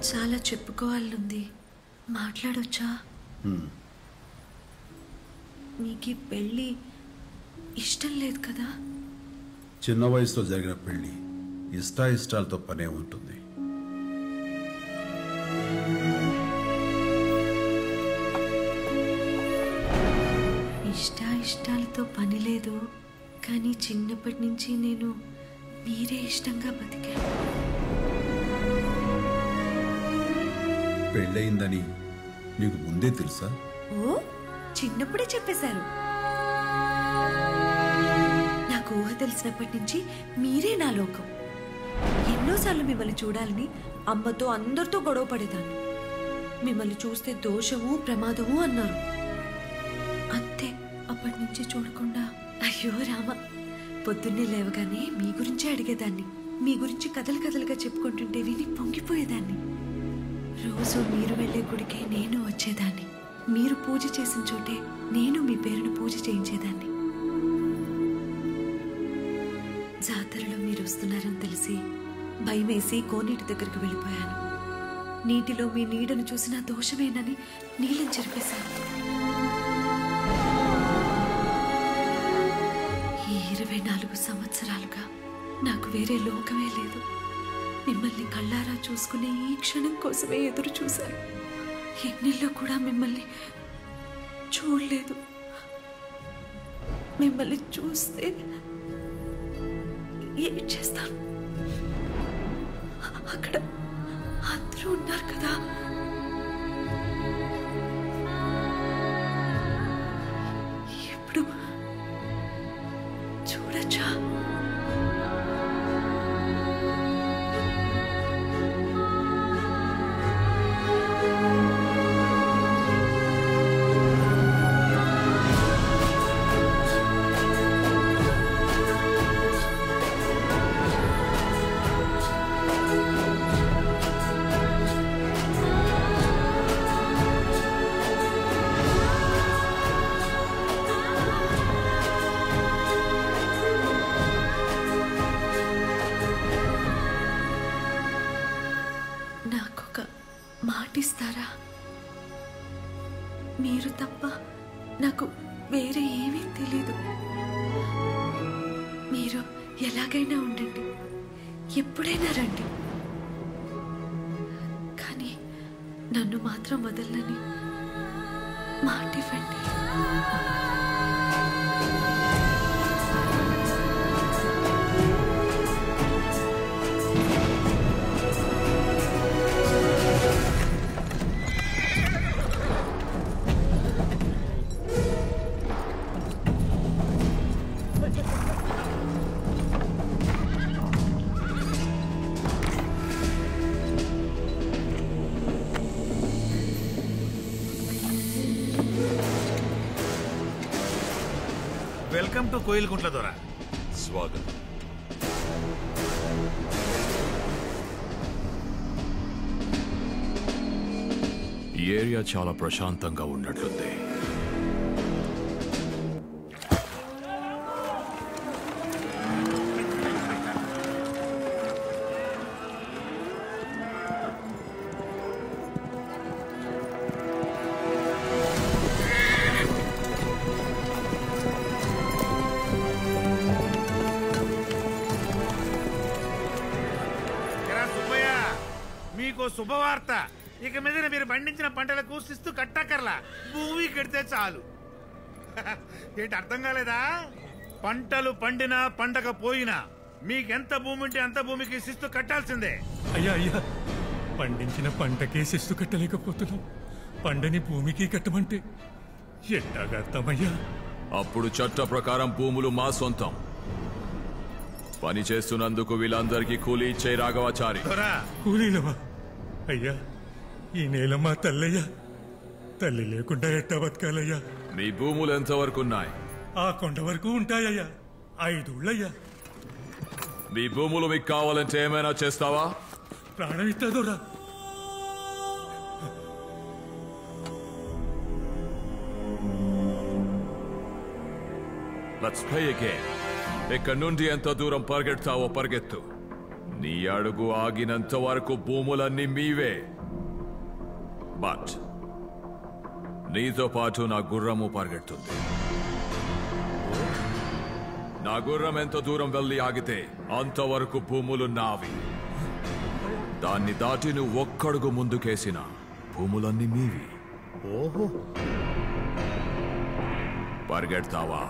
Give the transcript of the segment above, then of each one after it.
చాలా చెప్పుకోవాలనుంది మాట్లాడొచ్చా మీకు ఈ పెళ్ళి ఇష్టం లేదు కదా చిన్న వయసులో జరిగిన పెళ్లి ఇష్టాయిష్టాలతో పనే ఉంటుంది ఇష్ట ఇష్టాలతో పని లేదు కానీ చిన్నప్పటి నుంచి నేను మీరే ఇష్టంగా బతికాను పెళ్ళయిందని నీకు ముందే తెలుసా ఓ చిన్నప్పుడే చెప్పేశారు నాకు ఊహ తెలిసినప్పటి నుంచి మీరే నా లోకం ఎన్నోసార్లు మిమ్మల్ని చూడాలని అమ్మతో అందరితో గొడవ పడేదాన్ని మిమ్మల్ని చూస్తే దోషము ప్రమాదము అన్నారు అంతే అప్పటి నుంచి చూడకుండా అయ్యో రామ పొద్దున్నే లేవగానే మీ గురించే అడిగేదాన్ని మీ గురించి కథలు కథలుగా చెప్పుకుంటుంటే విని పొంగిపోయేదాన్ని రోజు మీరు వెళ్ళే గుడికే నేను వచ్చేదాన్ని మీరు పూజ చేసిన చోటే నేను మీ పేరును పూజ చేయించేదాన్ని జాతరలో మీరు వస్తున్నారని తెలిసి భయమేసి కోనేటి దగ్గరికి వెళ్ళిపోయాను నీటిలో మీ నీడను చూసిన దోషమేనని నీళ్ళని చెరిపేశాను ఈ ఇరవై నాలుగు సంవత్సరాలుగా నాకు వేరే లోకమే లేదు మిమ్మల్ని కళ్ళారా చూసుకునే ఈ క్షణం కోసమే ఎదురు చూశాను ఎన్నెల్లో కూడా మిమ్మల్ని చూడలేదు మిమ్మల్ని చూస్తే ఏం చేస్తాను అక్కడ అందరూ ఉన్నారు కదా ఇప్పుడు చూడచ్చా నాకొక మాటిస్తారా మీరు తప్ప నాకు వేరే ఏమీ తెలీదు మీరు ఎలాగైనా ఉండండి ఎప్పుడైనా రండి కానీ నన్ను మాత్రం వదలని మాటివ్వండి వెల్కమ్ టు కోయిల్కుంట్ల దొర స్వాగతం ఈ ఏరియా చాలా ప్రశాంతంగా ఉన్నట్లుంది ఎరా సుబ్బయ్య మీకు శుభవార్త ఇక మీద మీరు పండించిన పంటలకు శిస్తు కట్టక్కర్లా భూమి కడితే చాలు ఏంటి అర్థం కాలేదా పంటలు పండినా పండగ పోయినా మీకెంత భూమి ఉంటే అంత భూమికి శిస్తు కట్టాల్సిందే అయ్యా అయ్యా పండించిన పంటకే శిస్తు కట్టలేకపోతున్నాం పండని భూమికి కట్టమంటే ఎట్టాగత్తమయ్యా అప్పుడు చట్ట ప్రకారం భూములు మా సొంతం పని చేస్తున్నందుకు వీళ్ళందరికీ కూలీ ఇచ్చే రాఘవాచారి దొరా కూలీలవా అయ్యా ఈ నేల మా తల్లయ్యా తల్లి లేకుండా ఎట్టా బతకాలయ్యా మీ భూములు ఎంతవరకు ఉన్నాయి ఆ కొండ వరకు ఉంటాయ్యా ఐదుళ్ళయ్యా మీ భూములు మీకు కావాలంటే ఏమైనా చేస్తావా ప్రాణం ఇస్తాదోరా లెట్స్ ప్లే అగైన్ ఇక్కడ నుండి ఎంత దూరం పరిగెడతావో పరిగెత్తు నీ అడుగు ఆగినంత వరకు భూములన్నీ మీవే బట్ నీతో పాటు నా గుర్రము పరిగెడుతుంది నా గుర్రం ఎంత దూరం వెళ్ళి ఆగితే అంతవరకు భూములు నావి దాన్ని దాటి నువ్వు ఒక్కడుగు ముందుకేసిన భూములన్నీ మీవి ఓహో పరిగెడతావా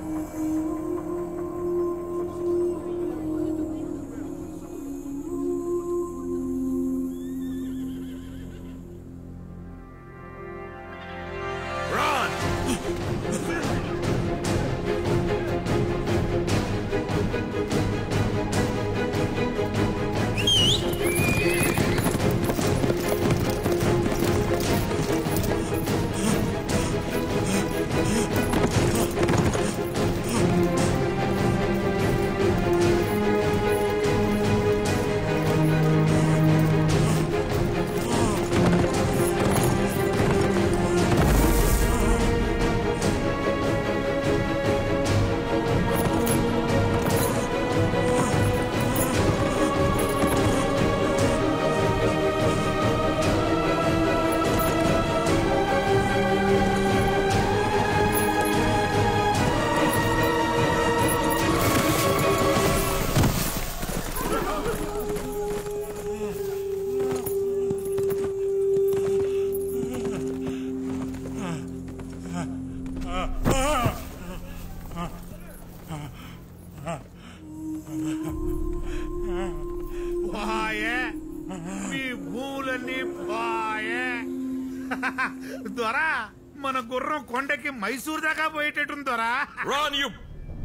వాయే మీ భూములన్నీ బాయే దొరా మన గుర్రం కొండకి మైసూర్ దాకా పోయేటట్టుంది దొరా రాన్ యు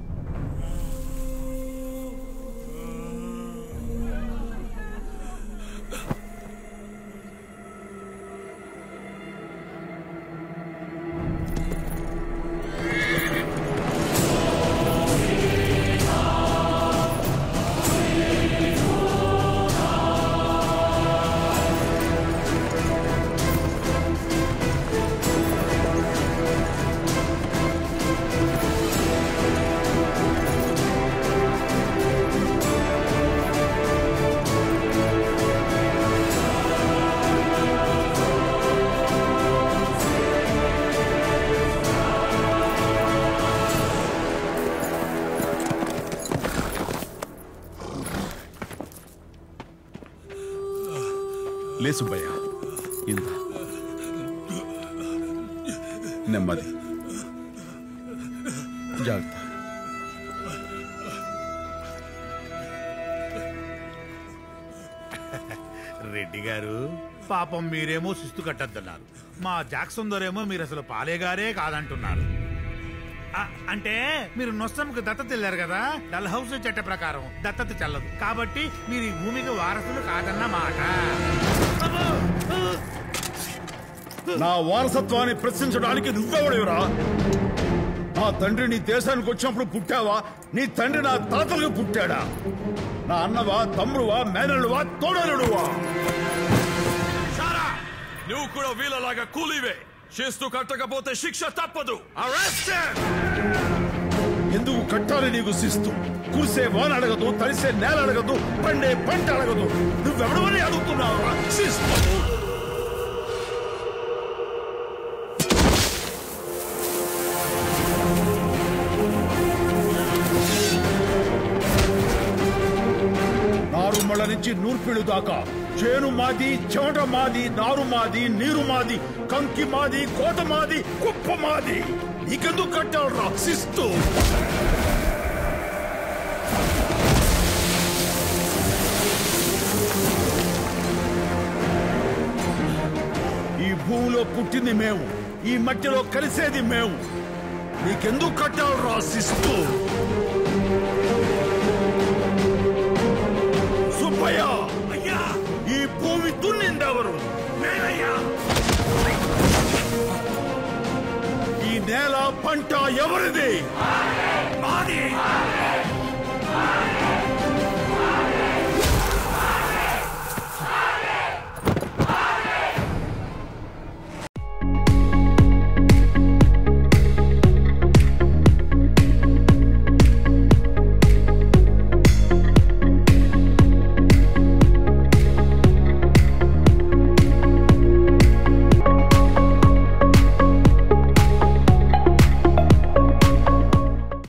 లే సుబ్బయ్య ఇంత నెమ్మది జాగ్రత్త రెడ్డి గారు పాపం మీరేమో శిస్తు కట్టద్దన్నారు మా జాక్సన్ దొరేమో మీరు అసలు పాలేగారే కాదంటున్నారు ఆ, అంటే మీరు నొస్సంకు దత్తత వెళ్ళారు కదా డల్ హౌస్ చట్ట ప్రకారం దత్తత చెల్లదు కాబట్టి మీరు ఈ భూమికి వారసులు కాదన్న మాట నా వారసత్వాన్ని ప్రశ్నించడానికి నువ్వెవడేవరా నా తండ్రి నీ దేశానికి వచ్చినప్పుడు పుట్టావా నీ తండ్రి నా తాతలకు పుట్టాడా నా అన్నవా తమ్ముడువా మేనలువా తోడలుడువా నువ్వు కూడా వీళ్ళలాగా కూలీవే శిస్తు కట్టకపోతే శిక్ష తప్పదు ఎందుకు కట్టాలి నీకు శిస్తు కురిసే వాన అడగదు తడిసే నేల అడగదు పండే పంట అడగదు నువ్వెవడవని అడుగుతున్నావురా శిస్తు నారుమళ్ళ నుంచి నూర్పిళ్ళు దాకా చేను మాది చెమట మాది నారు మాది నీరు మాది కంకి మాది కోట మాది కుప్ప మాది నీకెందుకు కట్టాడు రా శిస్తు ఈ భూమిలో పుట్టింది మేము ఈ మట్టిలో కలిసేది మేము నీకెందుకు కట్టాడు రా శిస్తు సుబ్బయ్య అయ్యా ఈ భూమి దున్నిందెవరు నేనయ్యా ఈ నేల పంట ఎవరిది మాది